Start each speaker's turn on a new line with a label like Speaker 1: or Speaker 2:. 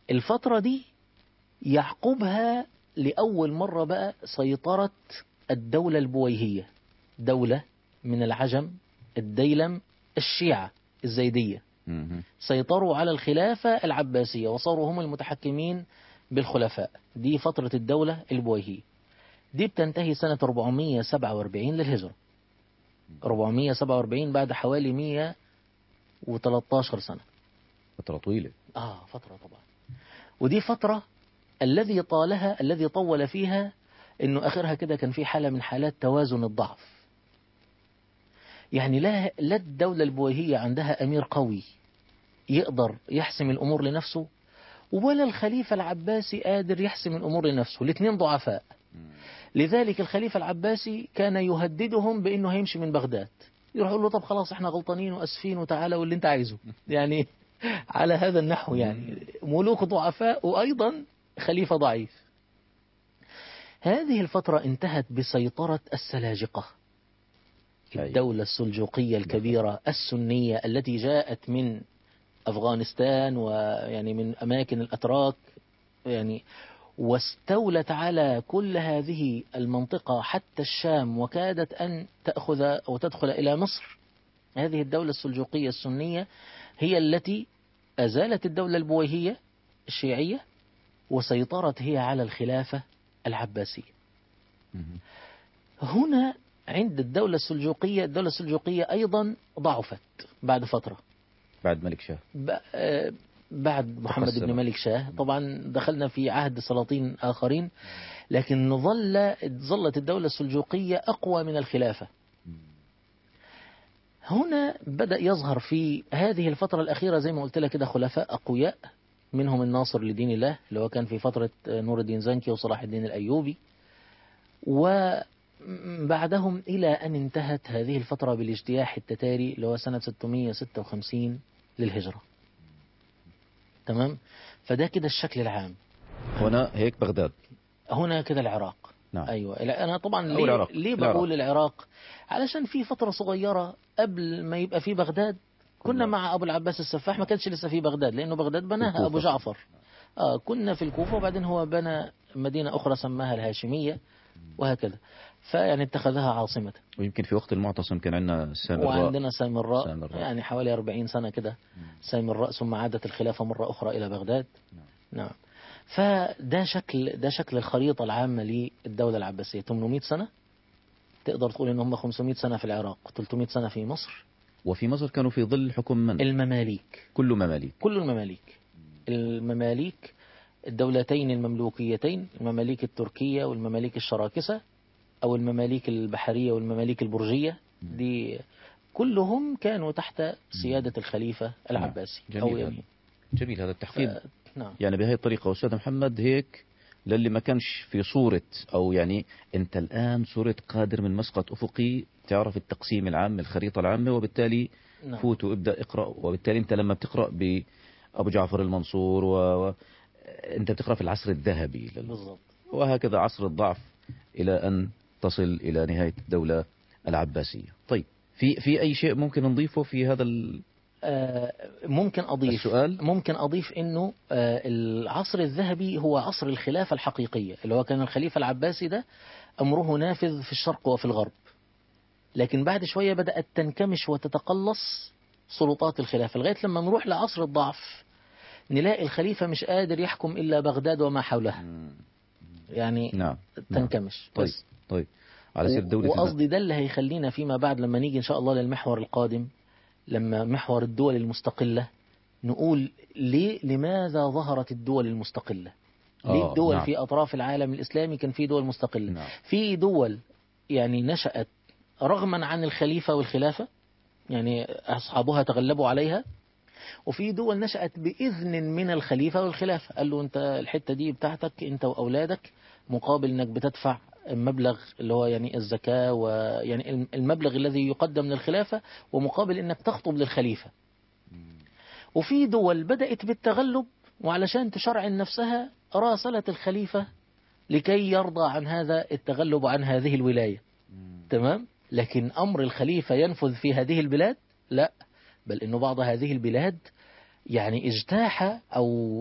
Speaker 1: الفترة دي يعقبها لأول مرة بقى سيطرة الدولة البويهية دولة من العجم الديلم الشيعة الزيدية
Speaker 2: مهم.
Speaker 1: سيطروا على الخلافة العباسية وصاروا هم المتحكمين بالخلفاء دي فترة الدولة البويهية دي بتنتهي سنة 447 للهجرة 447 بعد حوالي 113 سنة
Speaker 2: فترة طويلة
Speaker 1: آه فترة طبعا ودي فترة الذي طالها الذي طول فيها انه اخرها كده كان في حالة من حالات توازن الضعف يعني لا لا الدولة البويهية عندها امير قوي يقدر يحسم الامور لنفسه ولا الخليفة العباسي قادر يحسم الامور لنفسه الاثنين ضعفاء لذلك الخليفة العباسي كان يهددهم بانه هيمشي من بغداد يروح يقول له طب خلاص احنا غلطانين واسفين وتعالى واللي انت عايزه يعني على هذا النحو يعني ملوك ضعفاء وايضا خليفة ضعيف هذه الفترة انتهت بسيطرة السلاجقة
Speaker 2: أيوة.
Speaker 1: الدولة السلجوقية الكبيرة السنية التي جاءت من أفغانستان ويعني من أماكن الأتراك يعني واستولت على كل هذه المنطقة حتى الشام وكادت أن تأخذ أو تدخل إلى مصر هذه الدولة السلجوقية السنية هي التي أزالت الدولة البويهية الشيعية وسيطرت هي على الخلافة العباسية
Speaker 2: مهم.
Speaker 1: هنا عند الدولة السلجوقية الدولة السلجوقية أيضا ضعفت بعد فترة
Speaker 2: بعد ملك شاه
Speaker 1: ب- آه، بعد محمد
Speaker 2: تقسمت.
Speaker 1: بن ملك شاه طبعا دخلنا في عهد سلاطين آخرين لكن ظل ظلت الدولة السلجوقية أقوى من الخلافة هنا بدأ يظهر في هذه الفترة الأخيرة زي ما قلت لك كده خلفاء أقوياء منهم الناصر لدين الله اللي هو كان في فترة نور الدين زنكي وصلاح الدين الأيوبي وبعدهم إلى أن انتهت هذه الفترة بالاجتياح التتاري اللي هو سنة 656 للهجرة تمام فده كده الشكل العام
Speaker 2: هنا هيك بغداد
Speaker 1: هنا كده العراق
Speaker 2: نعم
Speaker 1: ايوه لا انا طبعا
Speaker 2: أو
Speaker 1: ليه,
Speaker 2: العراق.
Speaker 1: ليه
Speaker 2: العراق.
Speaker 1: بقول العراق علشان في فتره صغيره قبل ما يبقى في بغداد كنا
Speaker 2: نعم.
Speaker 1: مع ابو العباس السفاح ما كانش لسه في بغداد لانه بغداد بناها
Speaker 2: الكوفة.
Speaker 1: ابو جعفر اه كنا في الكوفه وبعدين هو بنى مدينه اخرى سماها الهاشميه وهكذا فيعني اتخذها عاصمه
Speaker 2: ويمكن في وقت المعتصم كان عندنا سامراء
Speaker 1: وعندنا سامراء
Speaker 2: سامراء.
Speaker 1: يعني حوالي 40 سنه كده سامراء ثم عادت الخلافه مره اخرى الى بغداد نعم فده شكل ده شكل الخريطة العامة للدولة العباسية 800 سنة تقدر تقول ان هم 500 سنة في العراق 300 سنة في مصر
Speaker 2: وفي مصر كانوا في ظل حكم من
Speaker 1: المماليك
Speaker 2: كل مماليك
Speaker 1: كل المماليك المماليك الدولتين المملوكيتين المماليك التركية والمماليك الشراكسة أو المماليك البحرية والمماليك البرجية دي كلهم كانوا تحت سيادة الخليفة العباسي
Speaker 2: جميل
Speaker 1: أو
Speaker 2: هذا.
Speaker 1: يعني
Speaker 2: جميل هذا التحفيز
Speaker 1: ف- نعم
Speaker 2: يعني بهي الطريقة أستاذ محمد هيك للي ما كانش في صورة أو يعني أنت الآن صورة قادر من مسقط أفقي تعرف التقسيم العام الخريطة العامة وبالتالي
Speaker 1: نعم.
Speaker 2: فوت وابدأ اقرأ وبالتالي أنت لما بتقرأ بأبو جعفر المنصور و... و... أنت بتقرأ في العصر الذهبي لل...
Speaker 1: بالضبط
Speaker 2: وهكذا عصر الضعف إلى أن تصل إلى نهاية الدولة العباسية طيب في في أي شيء ممكن نضيفه في هذا ال...
Speaker 1: آه، ممكن أضيف
Speaker 2: السؤال؟
Speaker 1: ممكن أضيف أنه آه، العصر الذهبي هو عصر الخلافة الحقيقية اللي هو كان الخليفة العباسي ده أمره نافذ في الشرق وفي الغرب لكن بعد شوية بدأت تنكمش وتتقلص سلطات الخلافة لغاية لما نروح لعصر الضعف نلاقي الخليفة مش قادر يحكم إلا بغداد وما حولها يعني
Speaker 2: نعم نعم.
Speaker 1: تنكمش
Speaker 2: طيب
Speaker 1: بس
Speaker 2: طيب على سير دولة الب-
Speaker 1: وقصدي ده اللي هيخلينا فيما بعد لما نيجي إن شاء الله للمحور القادم لما محور الدول المستقلة نقول ليه لماذا ظهرت الدول المستقلة ليه
Speaker 2: آه،
Speaker 1: الدول
Speaker 2: نعم.
Speaker 1: في أطراف العالم الإسلامي كان في دول مستقلة
Speaker 2: نعم.
Speaker 1: في دول يعني نشأت رغما عن الخليفة والخلافة يعني أصحابها تغلبوا عليها وفي دول نشأت بإذن من الخليفة والخلافة قال له أنت الحتة دي بتاعتك أنت وأولادك مقابل أنك بتدفع مبلغ اللي هو يعني الزكاة ويعني المبلغ الذي يقدم للخلافة ومقابل أنك تخطب للخليفة وفي دول بدأت بالتغلب وعلشان تشرعن نفسها راسلت الخليفة لكي يرضى عن هذا التغلب عن هذه الولاية تمام لكن أمر الخليفة ينفذ في هذه البلاد لا بل أنه بعض هذه البلاد يعني اجتاح أو